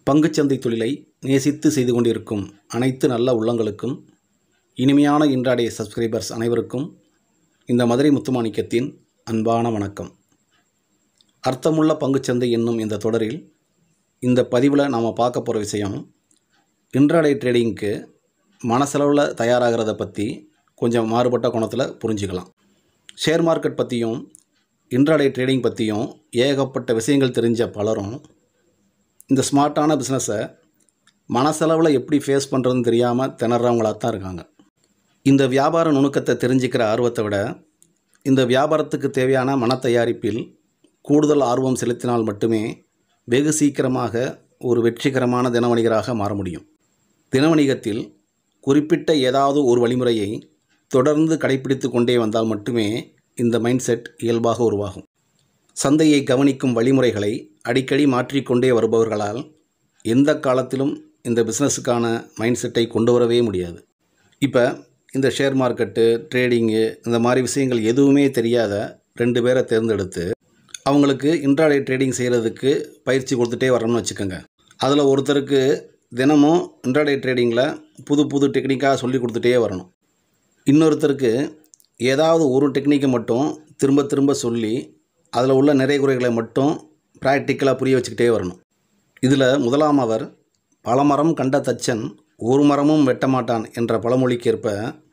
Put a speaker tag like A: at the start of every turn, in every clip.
A: பங்குச்சந்தை தொழிலை நேசித்து செய்து கொண்டிருக்கும் அனைத்து நல்ல உள்ளங்களுக்கும் இனிமையான இன்றாடைய சப்ஸ்கிரைபர்ஸ் அனைவருக்கும் இந்த மதுரை முத்துமாணிக்கத்தின் அன்பான வணக்கம் அர்த்தமுள்ள பங்குச்சந்தை என்னும் இந்த தொடரில் இந்த பதிவில் நாம் பார்க்க போகிற விஷயம் இன்ட்ராடே ட்ரேடிங்க்கு மனசளவில் தயாராகிறத பற்றி கொஞ்சம் மாறுபட்ட கோணத்தில் புரிஞ்சுக்கலாம் ஷேர் மார்க்கெட் பற்றியும் இன்ட்ராடே ட்ரேடிங் பற்றியும் ஏகப்பட்ட விஷயங்கள் தெரிஞ்ச பலரும் இந்த ஸ்மார்ட்டான பிஸ்னஸை மனசளவில் எப்படி ஃபேஸ் பண்ணுறதுன்னு தெரியாமல் திணறவங்களாக தான் இருக்காங்க இந்த வியாபார நுணுக்கத்தை தெரிஞ்சுக்கிற ஆர்வத்தை விட இந்த வியாபாரத்துக்கு தேவையான மன தயாரிப்பில் கூடுதல் ஆர்வம் செலுத்தினால் மட்டுமே வெகு சீக்கிரமாக ஒரு வெற்றிகரமான தினவணிகராக மாற முடியும் தினவணிகத்தில் குறிப்பிட்ட ஏதாவது ஒரு வழிமுறையை தொடர்ந்து கடைப்பிடித்து கொண்டே வந்தால் மட்டுமே இந்த மைண்ட் செட் இயல்பாக உருவாகும் சந்தையை கவனிக்கும் வழிமுறைகளை அடிக்கடி மாற்றிக்கொண்டே வருபவர்களால் எந்த காலத்திலும் இந்த பிஸ்னஸுக்கான மைண்ட் செட்டை கொண்டு வரவே முடியாது இப்போ இந்த ஷேர் மார்க்கெட்டு ட்ரேடிங்கு இந்த மாதிரி விஷயங்கள் எதுவுமே தெரியாத ரெண்டு பேரை தேர்ந்தெடுத்து அவங்களுக்கு இன்ட்ராடே ட்ரேடிங் செய்கிறதுக்கு பயிற்சி கொடுத்துட்டே வரணும்னு வச்சுக்கோங்க அதில் ஒருத்தருக்கு தினமும் இன்ட்ராடே ட்ரேடிங்கில் புது புது டெக்னிக்காக சொல்லி கொடுத்துட்டே வரணும் இன்னொருத்தருக்கு ஏதாவது ஒரு டெக்னிக்கை மட்டும் திரும்ப திரும்ப சொல்லி அதில் உள்ள நிறை குறைகளை மட்டும் ப்ராக்டிக்கலாக புரிய வச்சுக்கிட்டே வரணும் இதில் முதலாம் அவர் பல மரம் கண்ட தச்சன் ஒரு மரமும் வெட்ட மாட்டான் என்ற பழமொழிக்கேற்ப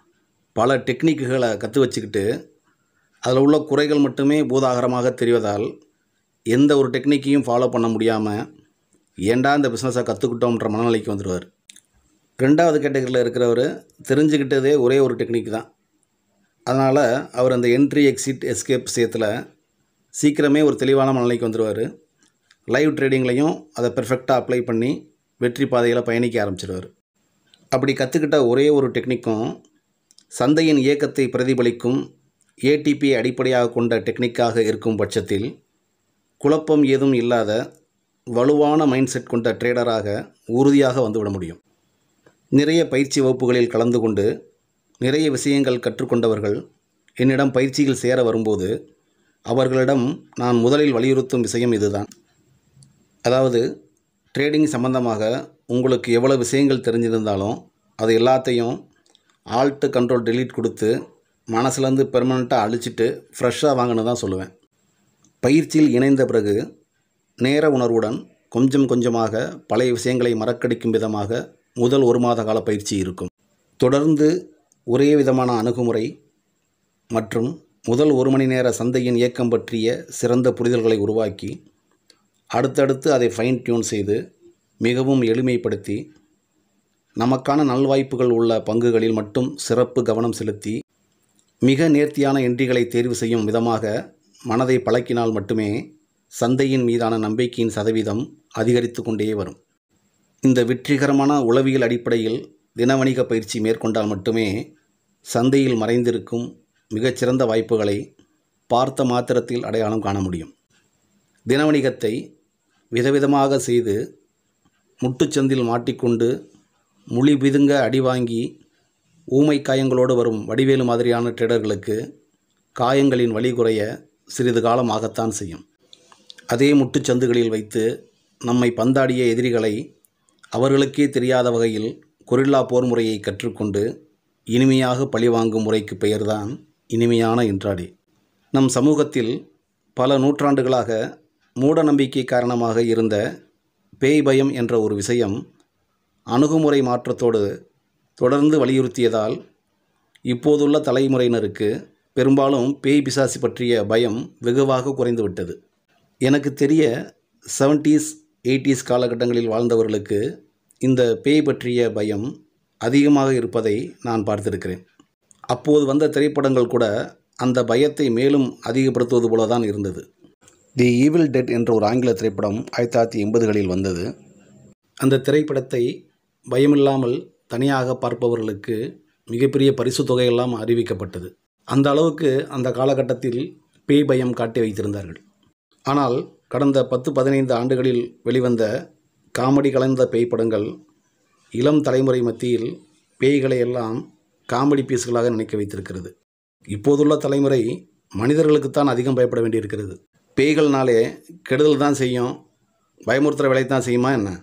A: பல டெக்னிக்குகளை கற்று வச்சுக்கிட்டு அதில் உள்ள குறைகள் மட்டுமே பூதாகரமாக தெரிவதால் எந்த ஒரு டெக்னிக்கையும் ஃபாலோ பண்ண முடியாமல் ஏண்டா இந்த பிஸ்னஸை கற்றுக்கிட்டோம்ன்ற மனநிலைக்கு வந்துடுவார் ரெண்டாவது கேட்டகரியில் இருக்கிறவர் தெரிஞ்சுக்கிட்டதே ஒரே ஒரு டெக்னிக் தான் அதனால் அவர் அந்த என்ட்ரி எக்ஸிட் எஸ்கேப் விஷயத்தில் சீக்கிரமே ஒரு தெளிவான மனநிலைக்கு வந்துடுவார் லைவ் ட்ரேடிங்லையும் அதை பெர்ஃபெக்டாக அப்ளை பண்ணி வெற்றி பாதையில் பயணிக்க ஆரம்பிச்சிடுவார் அப்படி கற்றுக்கிட்ட ஒரே ஒரு டெக்னிக்கும் சந்தையின் இயக்கத்தை பிரதிபலிக்கும் ஏடிபி அடிப்படையாக கொண்ட டெக்னிக்காக இருக்கும் பட்சத்தில் குழப்பம் ஏதும் இல்லாத வலுவான மைண்ட் செட் கொண்ட ட்ரேடராக உறுதியாக வந்துவிட முடியும் நிறைய பயிற்சி வகுப்புகளில் கலந்து கொண்டு நிறைய விஷயங்கள் கற்றுக்கொண்டவர்கள் என்னிடம் பயிற்சியில் சேர வரும்போது அவர்களிடம் நான் முதலில் வலியுறுத்தும் விஷயம் இதுதான் அதாவது ட்ரேடிங் சம்பந்தமாக உங்களுக்கு எவ்வளோ விஷயங்கள் தெரிஞ்சிருந்தாலும் அது எல்லாத்தையும் ஆல்ட்டு கண்ட்ரோல் டெலீட் கொடுத்து மனசுலேருந்து பெர்மனண்ட்டாக அழிச்சிட்டு ஃப்ரெஷ்ஷாக வாங்கன்னு தான் சொல்லுவேன் பயிற்சியில் இணைந்த பிறகு நேர உணர்வுடன் கொஞ்சம் கொஞ்சமாக பழைய விஷயங்களை மறக்கடிக்கும் விதமாக முதல் ஒரு மாத கால பயிற்சி இருக்கும் தொடர்ந்து ஒரே விதமான அணுகுமுறை மற்றும் முதல் ஒரு மணி நேர சந்தையின் இயக்கம் பற்றிய சிறந்த புரிதல்களை உருவாக்கி அடுத்தடுத்து அதை ஃபைன் டியூன் செய்து மிகவும் எளிமைப்படுத்தி நமக்கான நல்வாய்ப்புகள் உள்ள பங்குகளில் மட்டும் சிறப்பு கவனம் செலுத்தி மிக நேர்த்தியான என்ட்ரிகளை தேர்வு செய்யும் விதமாக மனதை பழக்கினால் மட்டுமே சந்தையின் மீதான நம்பிக்கையின் சதவீதம் அதிகரித்து கொண்டே வரும் இந்த வெற்றிகரமான உளவியல் அடிப்படையில் தினவணிக பயிற்சி மேற்கொண்டால் மட்டுமே சந்தையில் மறைந்திருக்கும் மிகச்சிறந்த வாய்ப்புகளை பார்த்த மாத்திரத்தில் அடையாளம் காண முடியும் தினவணிகத்தை விதவிதமாக செய்து முட்டுச்சந்தில் மாட்டிக்கொண்டு முழி பிதுங்க அடி வாங்கி ஊமை காயங்களோடு வரும் வடிவேலு மாதிரியான ட்ரேடர்களுக்கு காயங்களின் வழி குறைய சிறிது காலம் ஆகத்தான் செய்யும் அதே முட்டுச்சந்துகளில் வைத்து நம்மை பந்தாடிய எதிரிகளை அவர்களுக்கே தெரியாத வகையில் கொரில்லா போர் முறையை கற்றுக்கொண்டு இனிமையாக பழிவாங்கும் முறைக்கு பெயர்தான் இனிமையான இன்றாடி நம் சமூகத்தில் பல நூற்றாண்டுகளாக மூட நம்பிக்கை காரணமாக இருந்த பேய் பயம் என்ற ஒரு விஷயம் அணுகுமுறை மாற்றத்தோடு தொடர்ந்து வலியுறுத்தியதால் இப்போதுள்ள தலைமுறையினருக்கு பெரும்பாலும் பேய் பிசாசி பற்றிய பயம் வெகுவாக குறைந்துவிட்டது எனக்கு தெரிய செவன்டீஸ் எயிட்டிஸ் காலகட்டங்களில் வாழ்ந்தவர்களுக்கு இந்த பேய் பற்றிய பயம் அதிகமாக இருப்பதை நான் பார்த்திருக்கிறேன் அப்போது வந்த திரைப்படங்கள் கூட அந்த பயத்தை மேலும் அதிகப்படுத்துவது போல தான் இருந்தது தி ஈவில் டெட் என்ற ஒரு ஆங்கில திரைப்படம் ஆயிரத்தி தொள்ளாயிரத்தி எண்பதுகளில் வந்தது அந்த திரைப்படத்தை பயமில்லாமல் தனியாக பார்ப்பவர்களுக்கு மிகப்பெரிய பரிசு தொகையெல்லாம் அறிவிக்கப்பட்டது அந்த அளவுக்கு அந்த காலகட்டத்தில் பேய் பயம் காட்டி வைத்திருந்தார்கள் ஆனால் கடந்த பத்து பதினைந்து ஆண்டுகளில் வெளிவந்த காமெடி கலந்த பேய் படங்கள் இளம் தலைமுறை மத்தியில் பேய்களை எல்லாம் காமெடி பீஸ்களாக நினைக்க வைத்திருக்கிறது இப்போதுள்ள தலைமுறை மனிதர்களுக்குத்தான் அதிகம் பயப்பட வேண்டியிருக்கிறது பேய்கள்னாலே கெடுதல் தான் செய்யும் பயமுறுத்துகிற வேலை தான் செய்யுமா என்ன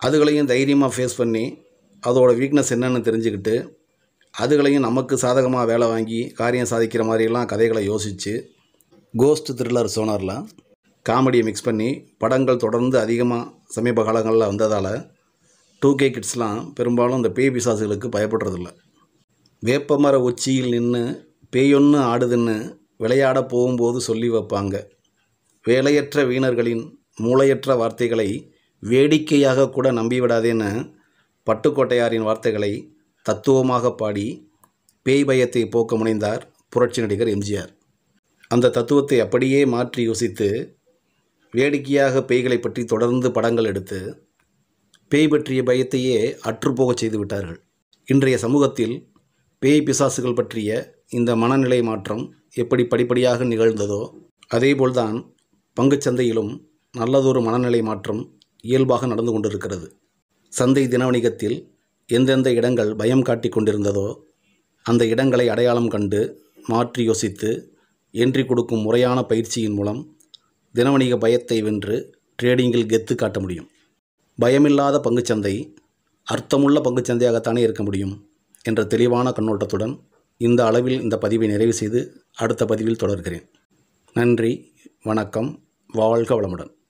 A: அதுகளையும் தைரியமாக ஃபேஸ் பண்ணி அதோட வீக்னஸ் என்னன்னு தெரிஞ்சுக்கிட்டு அதுகளையும் நமக்கு சாதகமாக வேலை வாங்கி காரியம் சாதிக்கிற மாதிரியெல்லாம் கதைகளை யோசித்து கோஸ்ட் த்ரில்லர் சோனரில் காமெடியை மிக்ஸ் பண்ணி படங்கள் தொடர்ந்து அதிகமாக சமீப காலங்களில் வந்ததால் டூ கே கிட்ஸ்லாம் பெரும்பாலும் இந்த பேய் பிசாசுகளுக்கு பயப்படுறதில்ல வேப்பமர உச்சியில் நின்று பேயொன்று ஆடுதுன்னு விளையாட போகும்போது சொல்லி வைப்பாங்க வேலையற்ற வீணர்களின் மூளையற்ற வார்த்தைகளை வேடிக்கையாக கூட நம்பிவிடாதேன்னு பட்டுக்கோட்டையாரின் வார்த்தைகளை தத்துவமாக பாடி பேய் பயத்தை போக்க முனைந்தார் புரட்சி நடிகர் எம்ஜிஆர் அந்த தத்துவத்தை அப்படியே மாற்றி யோசித்து வேடிக்கையாக பேய்களை பற்றி தொடர்ந்து படங்கள் எடுத்து பேய் பற்றிய பயத்தையே அற்றுப்போகச் செய்து விட்டார்கள் இன்றைய சமூகத்தில் பேய் பிசாசுகள் பற்றிய இந்த மனநிலை மாற்றம் எப்படி படிப்படியாக நிகழ்ந்ததோ அதேபோல்தான் பங்குச்சந்தையிலும் நல்லதொரு மனநிலை மாற்றம் இயல்பாக நடந்து கொண்டிருக்கிறது சந்தை தினவணிகத்தில் எந்தெந்த இடங்கள் பயம் காட்டிக் கொண்டிருந்ததோ அந்த இடங்களை அடையாளம் கண்டு மாற்றி யோசித்து என்ட்ரி கொடுக்கும் முறையான பயிற்சியின் மூலம் தினவணிக பயத்தை வென்று ட்ரேடிங்கில் கெத்து காட்ட முடியும் பயமில்லாத பங்குச்சந்தை அர்த்தமுள்ள பங்குச்சந்தையாகத்தானே இருக்க முடியும் என்ற தெளிவான கண்ணோட்டத்துடன் இந்த அளவில் இந்த பதிவை நிறைவு செய்து அடுத்த பதிவில் தொடர்கிறேன் நன்றி வணக்கம் வாழ்க வளமுடன்